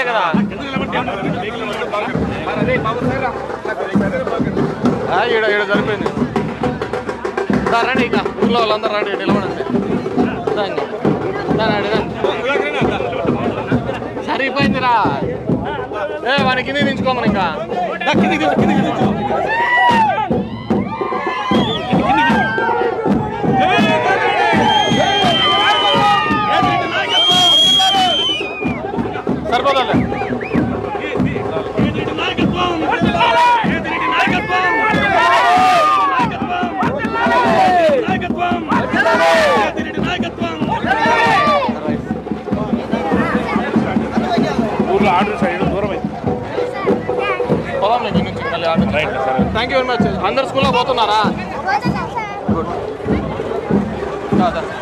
అదే కదా ఆ, ఈడ ఈడ సరిపోయింది దా, రండి ఇక ఊర్లో వాళ్ళందరూ రండి నిలబడండి దా ఇంక. దా, రండి, రండి. సరిపోయిందిరా ఏ వాని కింద దించుకోమని ఇంకా సరిపోతుంది ఊర్లో ఆర్డర్ సైడ్ దూరం అయింది పోదాం నీకు నుంచి మళ్ళీ ఆర్డర్ రైట్ సరే థ్యాంక్ యూ వెరీ మచ్ అందరు స్కూల్లో పోతున్నారా పోతున్నాం సార్ గుడ్